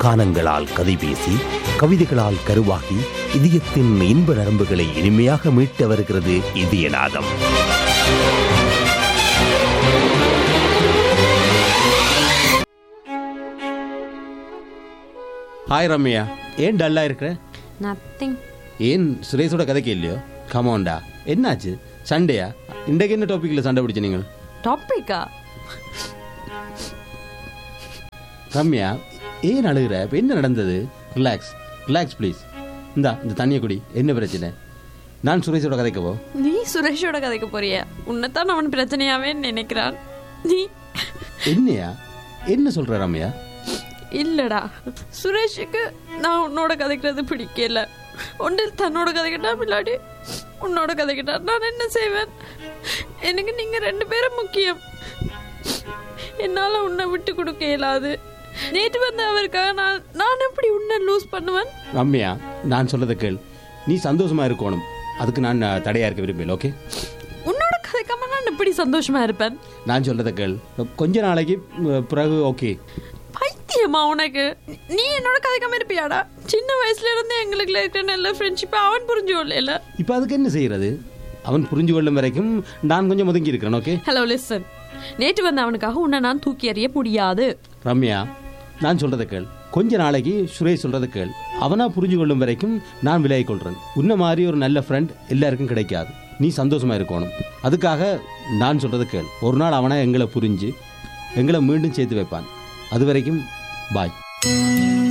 கானங்களால் கதை பேசி கவிதைகளால் கருவாகி இதயத்தின் இன்ப நரம்புகளை இனிமையாக மீட்டு வருகிறது இதயநாதம் ஹாய் ரம்யா ஏன் டல்லா இருக்கிற நத்திங் ஏன் சுரேஷோட கதைக்கு இல்லையோ கமாண்டா என்னாச்சு சண்டையா இன்றைக்கு என்ன டாபிக்ல சண்டை பிடிச்ச நீங்கள் டாபிக்கா ரம்யா ஏன் அழுகிற இப்ப என்ன நடந்தது ரிலாக்ஸ் ரிலாக்ஸ் ப்ளீஸ் இந்தா இந்த தண்ணியை குடி என்ன பிரச்சனை நான் சுரேஷோட கதைக்கவோ நீ சுரேஷோட கதைக்கு போறிய உன்னைத்தான் அவன் பிரச்சனையாவே நினைக்கிறான் நீ என்னையா என்ன சொல்ற ரம்யா இல்லடா சுரேஷுக்கு நான் உன்னோட கதைக்கிறது பிடிக்கல ஒன்று தன்னோட கதைக்கிட்டா இல்லாட்டி உன்னோட கதைக்கிட்டா நான் என்ன செய்வேன் எனக்கு நீங்க ரெண்டு பேரும் முக்கியம் என்னால உன்னை விட்டு கொடுக்க இயலாது நேற்று வந்த அவருக்காக நான் நான் எப்படி உன்னை லூஸ் பண்ணுவேன் ரம்யா நான் சொல்றதை கேள் நீ சந்தோஷமா இருக்கணும் அதுக்கு நான் அஹ், தடையா இருக்க விரும்பல ஓகே உன்னோட கதைக்காம நான் எப்படி சந்தோஷமா இருப்பேன் நான் சொல்றதை கேள் கொஞ்ச நாளைக்கு அஹ், பிறகு ஓகே பைத்தியமா உனக்கு நீ என்னோட கதைக்காம இருப்பியாடா சின்ன வயசுல இருந்து எங்களுக்கு இருக்கிற நல்ல ஃப்ரெண்ட்ஷிப் அவன் புரிஞ்சு கொள்ளல இப்போ அதுக்கு என்ன செய்யறது அவன் புரிஞ்சு கொள்ளும் வரைக்கும் நான் கொஞ்சம் ஒதுங்கி இருக்கிறேன் ஓகே ஹலோ லிசன் நேற்று வந்த அவனுக்காக உன்னை நான் தூக்கி எறிய முடியாது ரம்யா நான் சொல்றதை கேள் கொஞ்ச நாளைக்கு சுரேஷ் சொல்றதை கேள் அவனா புரிஞ்சு கொள்ளும் வரைக்கும் நான் விலகிக் கொள்றேன் உன்ன மாதிரி ஒரு நல்ல ஃப்ரெண்ட் எல்லாருக்கும் கிடைக்காது நீ சந்தோஷமா இருக்கணும் அதுக்காக நான் சொல்றதை கேள் ஒரு நாள் அவனா எங்களை புரிஞ்சு எங்களை மீண்டும் சேர்த்து வைப்பான் அது வரைக்கும் பாய்